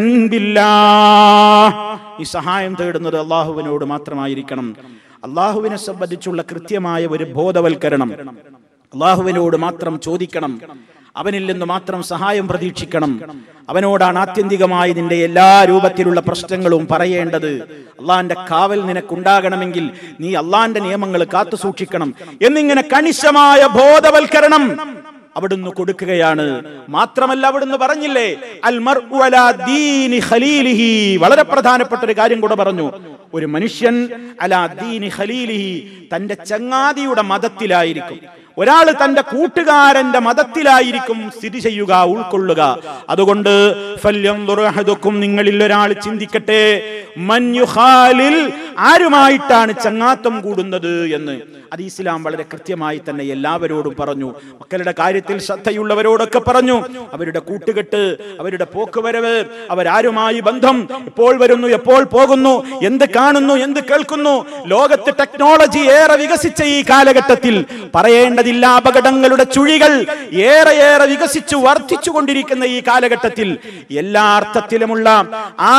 ബില്ലാഹ്. ഈ സഹായം തേടുന്നത് അള്ളാഹുവിനോട് മാത്രമായിരിക്കണം അള്ളാഹുവിനെ സംബന്ധിച്ചുള്ള കൃത്യമായ ഒരു ബോധവൽക്കരണം അള്ളാഹുവിനോട് മാത്രം ചോദിക്കണം അവനിൽ നിന്ന് മാത്രം സഹായം പ്രതീക്ഷിക്കണം അവനോടാണ് ആത്യന്തികമായി നിന്റെ എല്ലാ രൂപത്തിലുള്ള പ്രശ്നങ്ങളും പറയേണ്ടത് അള്ളാന്റെ കാവൽ നിനക്കുണ്ടാകണമെങ്കിൽ നീ അള്ളാന്റെ നിയമങ്ങൾ കാത്തു സൂക്ഷിക്കണം എന്നിങ്ങനെ കണിശമായ ബോധവൽക്കരണം അവിടുന്ന് കൊടുക്കുകയാണ് മാത്രമല്ല അവിടുന്ന് പറഞ്ഞില്ലേ അൽ മർഉ അലാ ദീനി ഖലീലിഹി വളരെ പ്രധാനപ്പെട്ട ഒരു കാര്യം കൂടെ പറഞ്ഞു ഒരു മനുഷ്യൻ അലാ ദീനി ഖലീലിഹി തന്റെ ചങ്ങാതിയുടെ മതത്തിലായിരിക്കും ഒരാൾ തന്റെ കൂട്ടുകാരന്റെ മതത്തിലായിരിക്കും സ്ഥിതി ചെയ്യുക ഉൾക്കൊള്ളുക അതുകൊണ്ട് ഫല്യൻദുർ അഹദുക്കും നിങ്ങളിൽ ഒരാൾ ചിന്തിക്കട്ടെ മൻ യുഖാലിൽ ആരുമായിട്ടാണ് ചങ്ങാത്തം കൂടുന്നത് എന്ന് അത് ഇസ്ലാം വളരെ കൃത്യമായി തന്നെ എല്ലാവരോടും പറഞ്ഞു മക്കളുടെ കാര്യത്തിൽ ശ്രദ്ധയുള്ളവരോടൊക്കെ പറഞ്ഞു അവരുടെ കൂട്ടുകെട്ട് അവരുടെ പോക്കുവരവ് അവരാരുമായി ബന്ധം എപ്പോൾ വരുന്നു എപ്പോൾ പോകുന്നു എന്ത് കാണുന്നു എന്ത് കേൾക്കുന്നു ലോകത്ത് ടെക്നോളജി ഏറെ വികസിച്ച ഈ കാലഘട്ടത്തിൽ പറയേണ്ടതില്ല അപകടങ്ങളുടെ ചുഴികൾ ഏറെ ഏറെ വികസിച്ചു വർദ്ധിച്ചു കൊണ്ടിരിക്കുന്ന ഈ കാലഘട്ടത്തിൽ എല്ലാ അർത്ഥത്തിലുമുള്ള ആ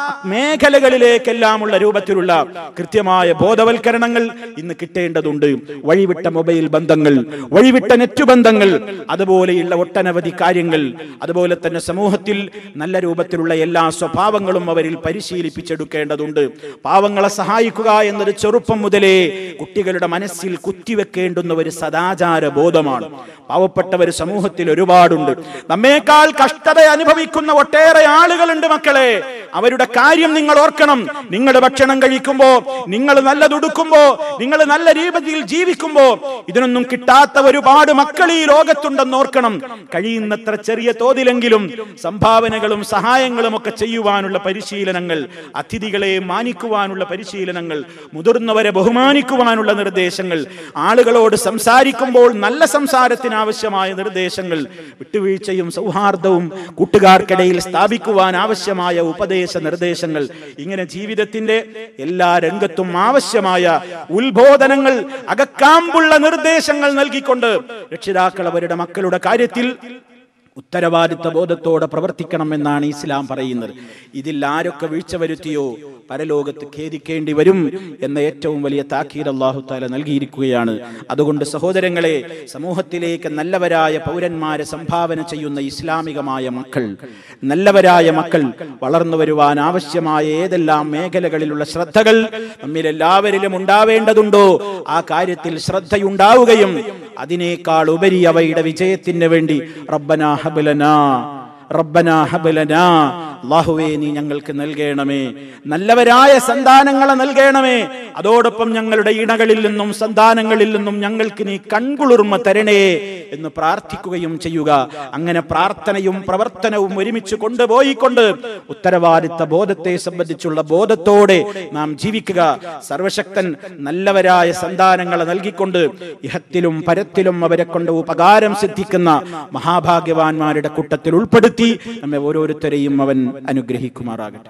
മേഖലകളിലേക്കെല്ലാമുള്ള രൂപത്തിലുള്ള കൃത്യമായ ബോധവൽക്കരണങ്ങൾ ഇന്ന് കിട്ടേണ്ടതുണ്ട് വഴിവിട്ട മൊബൈൽ ബന്ധങ്ങൾ വഴിവിട്ട നെറ്റ് ബന്ധങ്ങൾ അതുപോലെയുള്ള ഒട്ടനവധി കാര്യങ്ങൾ അതുപോലെ തന്നെ സമൂഹത്തിൽ നല്ല രൂപത്തിലുള്ള എല്ലാ സ്വഭാവങ്ങളും അവരിൽ പരിശീലിപ്പിച്ചെടുക്കേണ്ടതുണ്ട് പാവങ്ങളെ സഹായിക്കുക എന്നത് ചെറുപ്പം മുതലേ കുട്ടികളുടെ മനസ്സിൽ കുത്തിവെക്കേണ്ടുന്ന ഒരു സദാചാര ബോധമാണ് പാവപ്പെട്ടവർ സമൂഹത്തിൽ ഒരുപാടുണ്ട് നമ്മേക്കാൾ കഷ്ടത അനുഭവിക്കുന്ന ഒട്ടേറെ ആളുകളുണ്ട് മക്കളെ അവരുടെ കാര്യം നിങ്ങൾ ഓർക്കണം നിങ്ങൾ ഭക്ഷണം കഴിക്കുമ്പോ നിങ്ങൾ നല്ലതുടുക്കുമ്പോ നിങ്ങൾ നല്ല രീതിയിൽ ജീവിക്കുമ്പോ ഇതിനൊന്നും കിട്ടാത്ത ഒരുപാട് മക്കൾ ഈ ലോകത്തുണ്ടെന്ന് ഓർക്കണം കഴിയുന്നത്ര ചെറിയ തോതിലെങ്കിലും സംഭാവനകളും സഹായങ്ങളും ഒക്കെ ചെയ്യുവാനുള്ള പരിശീലനങ്ങൾ അതിഥികളെ മാനിക്കുവാനുള്ള പരിശീലനങ്ങൾ മുതിർന്നവരെ ബഹുമാനിക്കുവാനുള്ള നിർദ്ദേശങ്ങൾ ആളുകളോട് സംസാരിക്കുമ്പോൾ നല്ല സംസാരത്തിന് ആവശ്യമായ നിർദ്ദേശങ്ങൾ വിട്ടുവീഴ്ചയും സൗഹാർദ്ദവും കൂട്ടുകാർക്കിടയിൽ സ്ഥാപിക്കുവാൻ ആവശ്യമായ ഉപദേശ നിർദ്ദേശങ്ങൾ ഇങ്ങനെ ജീവിതത്തിന്റെ എല്ലാ രംഗത്തും ആവശ്യമായ ഉത്ബോധനങ്ങൾ അകക്കാമ്പുള്ള നിർദ്ദേശങ്ങൾ നൽകിക്കൊണ്ട് രക്ഷിതാക്കൾ അവരുടെ മക്കളുടെ കാര്യത്തിൽ ഉത്തരവാദിത്ത ബോധത്തോടെ പ്രവർത്തിക്കണം എന്നാണ് ഇസ്ലാം പറയുന്നത് ഇതിൽ ആരൊക്കെ വീഴ്ച വരുത്തിയോ പരലോകത്ത് ഖേദിക്കേണ്ടി വരും എന്ന ഏറ്റവും വലിയ താക്കീർ അള്ളാഹു താല നൽകിയിരിക്കുകയാണ് അതുകൊണ്ട് സഹോദരങ്ങളെ സമൂഹത്തിലേക്ക് നല്ലവരായ പൗരന്മാരെ സംഭാവന ചെയ്യുന്ന ഇസ്ലാമികമായ മക്കൾ നല്ലവരായ മക്കൾ വളർന്നു വരുവാൻ ആവശ്യമായ ഏതെല്ലാം മേഖലകളിലുള്ള ശ്രദ്ധകൾ നമ്മിൽ എല്ലാവരിലും ഉണ്ടാവേണ്ടതുണ്ടോ ആ കാര്യത്തിൽ ശ്രദ്ധയുണ്ടാവുകയും അതിനേക്കാൾ ഉപരി അവയുടെ വിജയത്തിന് വേണ്ടി റബ്ബന ഹബലനാ റബ്ബന ഹബലനാ അള്ളാഹുവേ നീ ഞങ്ങൾക്ക് നൽകണമേ നല്ലവരായ സന്താനങ്ങളെ നൽകണമേ അതോടൊപ്പം ഞങ്ങളുടെ ഇണകളിൽ നിന്നും സന്താനങ്ങളിൽ നിന്നും ഞങ്ങൾക്ക് നീ കൺകുളിർമ തരണേ എന്ന് പ്രാർത്ഥിക്കുകയും ചെയ്യുക അങ്ങനെ പ്രാർത്ഥനയും പ്രവർത്തനവും ഒരുമിച്ച് കൊണ്ടുപോയിക്കൊണ്ട് ഉത്തരവാദിത്ത ബോധത്തെ സംബന്ധിച്ചുള്ള ബോധത്തോടെ നാം ജീവിക്കുക സർവശക്തൻ നല്ലവരായ സന്താനങ്ങളെ നൽകിക്കൊണ്ട് ഇഹത്തിലും പരത്തിലും അവരെ കൊണ്ട് ഉപകാരം സിദ്ധിക്കുന്ന മഹാഭാഗ്യവാന്മാരുടെ കൂട്ടത്തിൽ ഉൾപ്പെടുത്തി നമ്മെ ഓരോരുത്തരെയും അവൻ അനുഗ്രഹിക്കുമാറാകട്ടെ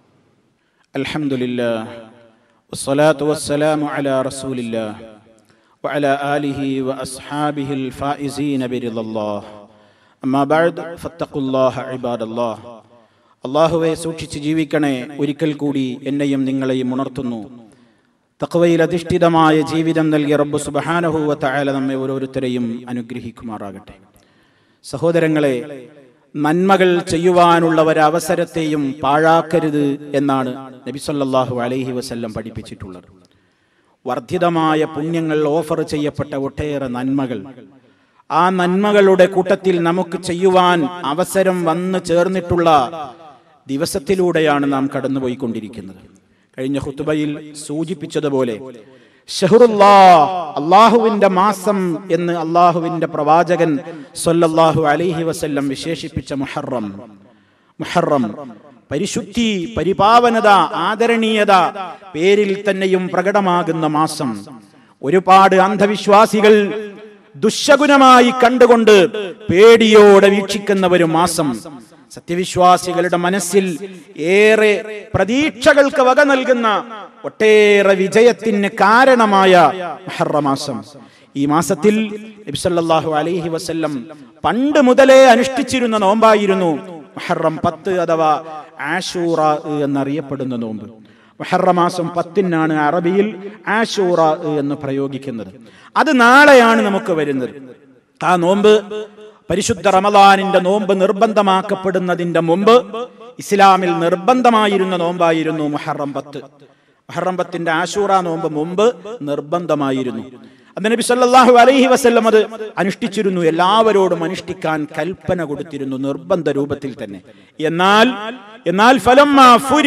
അൽഹംദുലില്ലാ വസ്സലാത്തു വസ്സലാമു അലാ റസൂലില്ലാ وعلى آله وأصحابه الفائزين برضا الله أما بعد فاتقوا الله عباد الله അള്ളാഹുവെ സൂക്ഷിച്ച് ജീവിക്കണേ ഒരിക്കൽ കൂടി എന്നെയും നിങ്ങളെയും ഉണർത്തുന്നു തക്വയിൽ അധിഷ്ഠിതമായ ജീവിതം നൽകിയ റബ്ബ് സുബഹാനഹുവ തആല നമ്മെ ഓരോരുത്തരെയും അനുഗ്രഹിക്കുമാറാകട്ടെ സഹോദരങ്ങളെ നന്മകൾ ചെയ്യുവാനുള്ള ഒരവസരത്തെയും പാഴാക്കരുത് എന്നാണ് നബി സല്ലല്ലാഹു അലൈഹി വസല്ലം പഠിപ്പിച്ചിട്ടുള്ളത് വർദ്ധിതമായ പുണ്യങ്ങൾ ഓഫർ ചെയ്യപ്പെട്ട ഒട്ടേറെ നന്മകൾ ആ നന്മകളുടെ കൂട്ടത്തിൽ നമുക്ക് ചെയ്യുവാൻ അവസരം വന്നു ചേർന്നിട്ടുള്ള ദിവസത്തിലൂടെയാണ് നാം കടന്നുപോയിക്കൊണ്ടിരിക്കുന്നത് കഴിഞ്ഞ ഹുത്തുബയിൽ സൂചിപ്പിച്ചതുപോലെ ഷഹറുല്ലാ അള്ളാഹുവിന്റെ മാസം എന്ന് അള്ളാഹുവിന്റെ പ്രവാചകൻ സല്ലല്ലാഹു അലൈഹി വസല്ലം വിശേഷിപ്പിച്ച മുഹറം മുഹറം പരിശുദ്ധി പരിപാവനത ആദരണീയത പേരിൽ തന്നെയും പ്രകടമാകുന്ന മാസം ഒരുപാട് അന്ധവിശ്വാസികൾ ദുശകുനമായി കണ്ടുകൊണ്ട് പേടിയോടെ വീക്ഷിക്കുന്ന ഒരു മാസം സത്യവിശ്വാസികളുടെ മനസ്സിൽ ഏറെ പ്രതീക്ഷകൾക്ക് വക നൽകുന്ന ഒട്ടേറെ വിജയത്തിന് കാരണമായ മുഹറമാസം ഈ മാസത്തിൽ നബിസല്ലാഹു അലൈഹി വസല്ലം പണ്ട് മുതലേ അനുഷ്ഠിച്ചിരുന്ന നോമ്പായിരുന്നു മുഹറം പത്ത് അഥവാ ആഷൂറ എന്നറിയപ്പെടുന്ന നോമ്പ് മുഹറമാസം പത്തിനാണ് അറബിയിൽ ആഷൂറ എന്ന് പ്രയോഗിക്കുന്നത് അത് നാളെയാണ് നമുക്ക് വരുന്നത് ആ നോമ്പ് പരിശുദ്ധ റമദാനിന്റെ നോമ്പ് നിർബന്ധമാക്കപ്പെടുന്നതിന്റെ മുമ്പ് ഇസ്ലാമിൽ നിർബന്ധമായിരുന്ന നോമ്പായിരുന്നു മുഹറം പത്ത് മുഹറം പത്തിന്റെ ആശൂറ നോമ്പ് മുമ്പ് നിർബന്ധമായിരുന്നു അന്ന് നബി സല്ലല്ലാഹു അലൈഹി വസല്ലം അത് അനുഷ്ഠിച്ചിരുന്നു എല്ലാവരോടും അനുഷ്ഠിക്കാൻ കൽപ്പന കൊടുത്തിരുന്നു നിർബന്ധ രൂപത്തിൽ തന്നെ എന്നാൽ എന്നാൽ ഫലം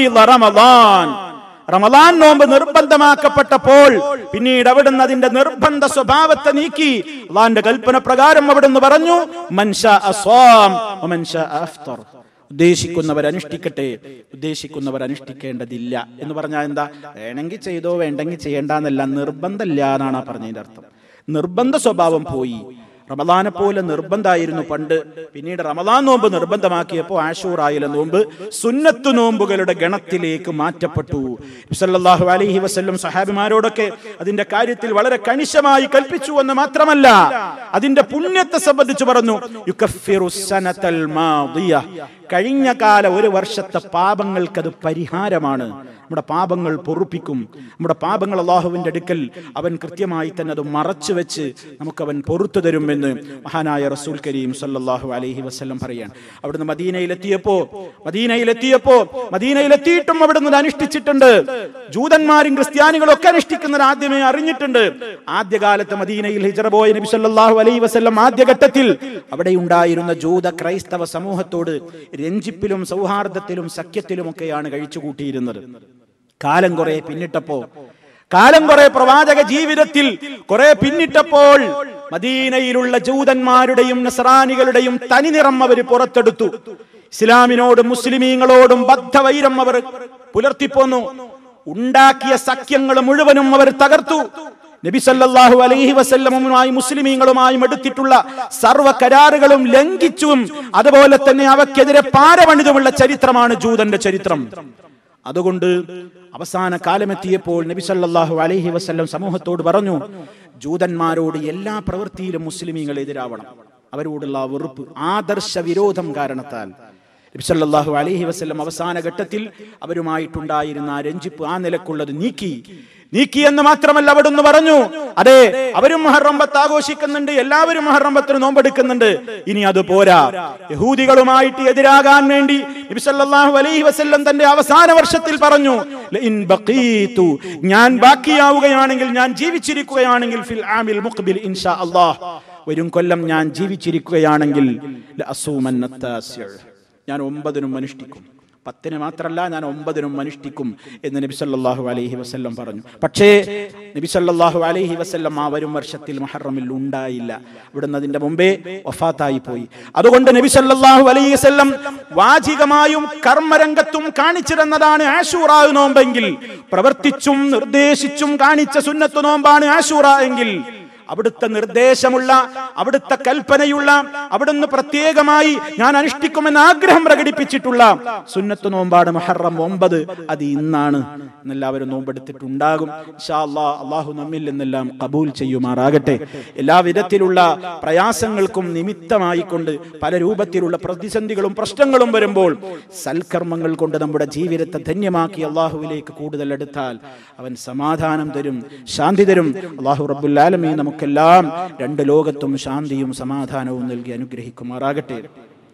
റമദാൻ റമദാൻ നോമ്പ് നിർബന്ധമാക്കപ്പെട്ടപ്പോൾ പിന്നീട് അവിടുന്ന് അതിന്റെ നിർബന്ധ സ്വഭാവത്തെ നീക്കി അള്ളാന്റെ കൽപ്പന പ്രകാരം അവിടുന്ന് പറഞ്ഞു മൻഷ അസ്വാം വമൻഷ അഫ്തർ ഉദ്ദേശിക്കുന്നവർ അനുഷ്ഠിക്കട്ടെ ഉദ്ദേശിക്കുന്നവർ അനുഷ്ഠിക്കേണ്ടതില്ല എന്ന് പറഞ്ഞാൽ എന്താ വേണമെങ്കിൽ ചെയ്തോ വേണ്ടെങ്കിൽ ചെയ്യേണ്ടെന്നല്ല നിർബന്ധമില്ല എന്നാണ് ആ പറഞ്ഞതിന്റെ അർത്ഥം നിർബന്ധ സ്വഭാവം പോയി റമദാനെ പോലെ നിർബന്ധമായിരുന്നു പണ്ട് പിന്നീട് റമദാൻ നോമ്പ് നിർബന്ധമാക്കിയപ്പോൾ ആഷൂറായിലെ നോമ്പ് സുന്നത്തു നോമ്പുകളുടെ ഗണത്തിലേക്ക് മാറ്റപ്പെട്ടു സല്ലല്ലാഹു അലൈഹി വസല്ലം സഹാബിമാരോടൊക്കെ അതിന്റെ കാര്യത്തിൽ വളരെ കണിശമായി കൽപ്പിച്ചു എന്ന് മാത്രമല്ല അതിന്റെ പുണ്യത്തെ സംബന്ധിച്ച് പറഞ്ഞു യുകഫിറു സനതൽ മാദിയ കഴിഞ്ഞ കാല ഒരു വർഷത്തെ പാപങ്ങൾക്കത് പരിഹാരമാണ് നമ്മുടെ പാപങ്ങൾ പൊറുപ്പിക്കും നമ്മുടെ പാപങ്ങൾ അള്ളാഹുവിന്റെ അടുക്കൽ അവൻ കൃത്യമായി തന്നെ അത് മറച്ചു വെച്ച് നമുക്കവൻ പൊറത്തു തരുമെന്ന് മഹാനായ റസൂൽ കരീം സല്ലല്ലാഹു അലൈഹി വസല്ലം പറയാണ് അവിടുന്ന് മദീനയിലെത്തിയപ്പോ മദീനയിലെത്തിയപ്പോ മദീനയിലെത്തിയിട്ടും അവിടുന്ന് ഇത് അനുഷ്ഠിച്ചിട്ടുണ്ട് ജൂതന്മാരും ക്രിസ്ത്യാനികളും ഒക്കെ അനുഷ്ഠിക്കുന്നത് ആദ്യമേ അറിഞ്ഞിട്ടുണ്ട് ആദ്യകാലത്ത് മദീനയിൽ ഹിജറ പോയ നബി സല്ലല്ലാഹു അലൈഹി വസല്ലം ആദ്യഘട്ടത്തിൽ അവിടെ ഉണ്ടായിരുന്ന ജൂത ക്രൈസ്തവ സമൂഹത്തോട് രഞ്ജിപ്പിലും സൗഹാർദ്ദത്തിലും സഖ്യത്തിലുമൊക്കെയാണ് കഴിച്ചുകൂട്ടിയിരുന്നത് കാലം കുറെ പിന്നിട്ടപ്പോ കാലം കുറെ പ്രവാചക ജീവിതത്തിൽ കുറെ പിന്നിട്ടപ്പോൾ മദീനയിലുള്ള ജൂതന്മാരുടെയും നസറാനികളുടെയും തനിനിറം അവർ പുറത്തെടുത്തു ഇസ്ലാമിനോടും മുസ്ലിമീങ്ങളോടും ബദ്ധവൈരം അവർ പുലർത്തിപ്പോന്നു ഉണ്ടാക്കിയ സഖ്യങ്ങൾ മുഴുവനും അവർ തകർത്തു നബി സല്ലല്ലാഹു അലൈഹി വസല്ലമുമായി മുസ്ലിമീങ്ങളുമായും എടുത്തിട്ടുള്ള സർവ്വ കരാറുകളും ലംഘിച്ചും അതുപോലെ തന്നെ അവക്കെതിരെ പാരപണിതുമുള്ള ചരിത്രമാണ് ജൂതന്റെ ചരിത്രം അതുകൊണ്ട് അവസാന കാലമെത്തിയപ്പോൾ നബി സല്ലല്ലാഹു അലൈഹി വസല്ലം സമൂഹത്തോട് പറഞ്ഞു ജൂതന്മാരോട് എല്ലാ പ്രവൃത്തിയിലും മുസ്ലിമീങ്ങൾ എതിരാവണം അവരോടുള്ള ആ വെറുപ്പ് ആദർശ വിരോധം കാരണത്താൽ നബി സല്ലല്ലാഹു അലൈഹി വസല്ലം അവസാന ഘട്ടത്തിൽ അവരുമായിട്ടുണ്ടായിരുന്ന ആ രഞ്ജിപ്പ് ആ നിലക്കുള്ളത് നീക്കി നീക്കി എന്ന് മാത്രമല്ല അവിടുന്ന് പറഞ്ഞു അതെ അവരും മഹറമ്പത്ത് ആഘോഷിക്കുന്നുണ്ട് എല്ലാവരും മഹറമ്പത്തിന് നോമ്പെടുക്കുന്നുണ്ട് ഇനി അത് പോരാ യഹൂദികളുമായിട്ട് എതിരാകാൻ വേണ്ടി നബി സല്ലല്ലാഹു അലൈഹി വസല്ലം തന്റെ അവസാന വർഷത്തിൽ പറഞ്ഞു "ലഇൻ ബഖീതു", ഞാൻ ബാക്കിയാവുകയാണെങ്കിൽ ഞാൻ ജീവിച്ചിരിക്കുകയാണെങ്കിൽ ഫിൽ ആമിൽ മുഖ്ബിൽ ഇൻഷാ അല്ലാഹ് വരും കൊല്ലം ഞാൻ ജീവിച്ചിരിക്കുകയാണെങ്കിൽ ലഅസൂമന്ന താസിഅ. ഞാൻ ഒമ്പതിനും അനുഷ്ഠിക്കും പത്തിന് മാത്രമല്ല ഞാൻ ഒമ്പതിനും അനുഷ്ഠിക്കും എന്ന് നബി സല്ലല്ലാഹു അലൈഹി വസല്ലം പറഞ്ഞു പക്ഷേ നബി സല്ലല്ലാഹു അലൈഹി വസല്ലം ആ വരും വർഷത്തിൽ മുഹറമിൽ ഉണ്ടായില്ല ഇവിടുന്ന് അതിന്റെ മുമ്പേ വഫാത്തായി പോയി അതുകൊണ്ട് നബി സല്ലല്ലാഹു അലൈഹി വസല്ലം വാചികമായും കർമ്മരംഗത്തും കാണിച്ചിരുന്നതാണ് ആശൂറ നോമ്പെങ്കിൽ പ്രവർത്തിച്ചും നിർദ്ദേശിച്ചും കാണിച്ച സുന്നത്ത് നോമ്പാണ് ആശൂറ എങ്കിൽ അവിടുത്തെ നിർദ്ദേശമുള്ള അവിടുത്തെ കൽപ്പനയുള്ള അവിടുന്ന് പ്രത്യേകമായി ഞാൻ അനുഷ്ഠിക്കുമെന്ന് ആഗ്രഹം പ്രകടിപ്പിച്ചിട്ടുള്ള സുന്നത്ത് നോമ്പാണ് മുഹറം ഒമ്പത് അത് ഇന്നാണ് എന്നെല്ലാവരും നോമ്പെടുത്തിട്ടുണ്ടാകും ഇൻഷാ അല്ലാ അള്ളാഹു നമ്മിൽ നിന്നെല്ലാം കബൂൽ ചെയ്യുമാറാകട്ടെ എല്ലാ വിധത്തിലുള്ള പ്രയാസങ്ങൾക്കും നിമിത്തമായിക്കൊണ്ട് പല രൂപത്തിലുള്ള പ്രതിസന്ധികളും പ്രശ്നങ്ങളും വരുമ്പോൾ സൽക്കർമ്മങ്ങൾ കൊണ്ട് നമ്മുടെ ജീവിതത്തെ ധന്യമാക്കി അള്ളാഹുവിലേക്ക് കൂടുതൽ എടുത്താൽ അവൻ സമാധാനം തരും ശാന്തി തരും അള്ളാഹു റബ്ബുല്ലാലമീ നമുക്കെല്ലാം രണ്ട് ലോകത്തും ശാന്തിയും സമാധാനവും നൽകി അനുഗ്രഹിക്കുമാറാകട്ടെ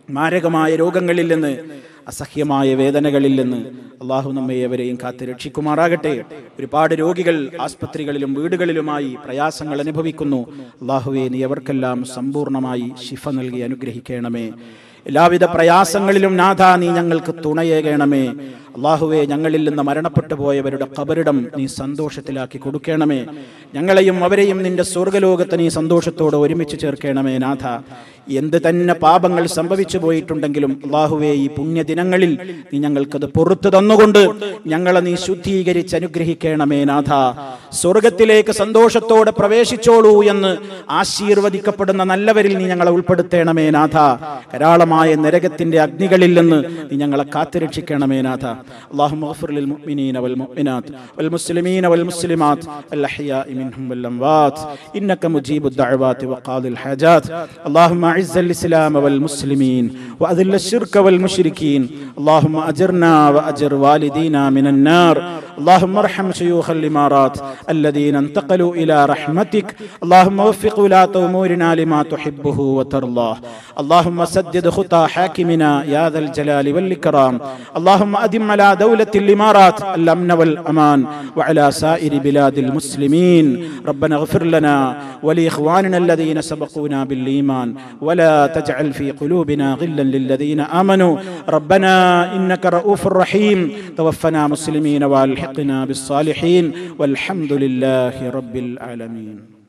മാരകമായ രോഗങ്ങളിൽ നിന്ന് അസഹ്യമായ വേദനകളിൽ നിന്ന് അള്ളാഹു നമ്മെ എവരെയും കാത്ത് രക്ഷിക്കുമാറാകട്ടെ ഒരുപാട് രോഗികൾ ആസ്പത്രികളിലും വീടുകളിലുമായി പ്രയാസങ്ങൾ അനുഭവിക്കുന്നു അള്ളാഹുവെ നീ അവർക്കെല്ലാം സമ്പൂർണ്ണമായി ശിഫ നൽകി അനുഗ്രഹിക്കണമേ എല്ലാവിധ പ്രയാസങ്ങളിലും നാഥ നീ ഞങ്ങൾക്ക് തുണയേകണമേ അള്ളാഹുവെ ഞങ്ങളിൽ നിന്ന് മരണപ്പെട്ടു പോയവരുടെ കബറിടം നീ സന്തോഷത്തിലാക്കി കൊടുക്കണമേ ഞങ്ങളെയും അവരെയും നിന്റെ സ്വർഗലോകത്ത് നീ സന്തോഷത്തോടെ ഒരുമിച്ച് ചേർക്കണമേ നാഥ എന്ത് തന്നെ പാപങ്ങൾ സംഭവിച്ചു പോയിട്ടുണ്ടെങ്കിലും അള്ളാഹുവെ ഈ പുണ്യദിനങ്ങളിൽ നീ ഞങ്ങൾക്കത് പുറത്തു തന്നുകൊണ്ട് ഞങ്ങളെ നീ ശുദ്ധീകരിച്ച് അനുഗ്രഹിക്കണമേ നാഥ സ്വർഗത്തിലേക്ക് സന്തോഷത്തോടെ പ്രവേശിച്ചോളൂ എന്ന് ആശീർവദിക്കപ്പെടുന്ന നല്ലവരിൽ നീ ഞങ്ങളെ ഉൾപ്പെടുത്തണമേ നാഥ കരാളമായ നരകത്തിന്റെ അഗ്നികളിൽ നിന്ന് നീ ഞങ്ങളെ കാത്തുരക്ഷിക്കണമേ നാഥ اللهم اغفر للمؤمنين والمؤمنات والمسلمين والمسلمات الأحياء منهم والأموات إنك مجيب الدعوات وقاضي الحاجات اللهم أعز الإسلام والمسلمين وأذل الشرك والمشركين اللهم أجرنا وأجر والدينا من النار اللهم ارحم شيوخ الإمارات الذين انتقلوا إلى رحمتك اللهم وفق ولاة أمورنا لما تحبه وترضاه اللهم سدد خطى حاكمنا يا ذا الجلال والإكرام اللهم أدم على دولة الإمارات الأمن والأمان وعلى سائر بلاد المسلمين ربنا اغفر لنا ولإخواننا الذين سبقونا بالإيمان ولا تجعل في قلوبنا غلا للذين آمنوا ربنا إنك رؤوف رحيم توفنا مسلمين والحقنا بالصالحين والحمد لله رب العالمين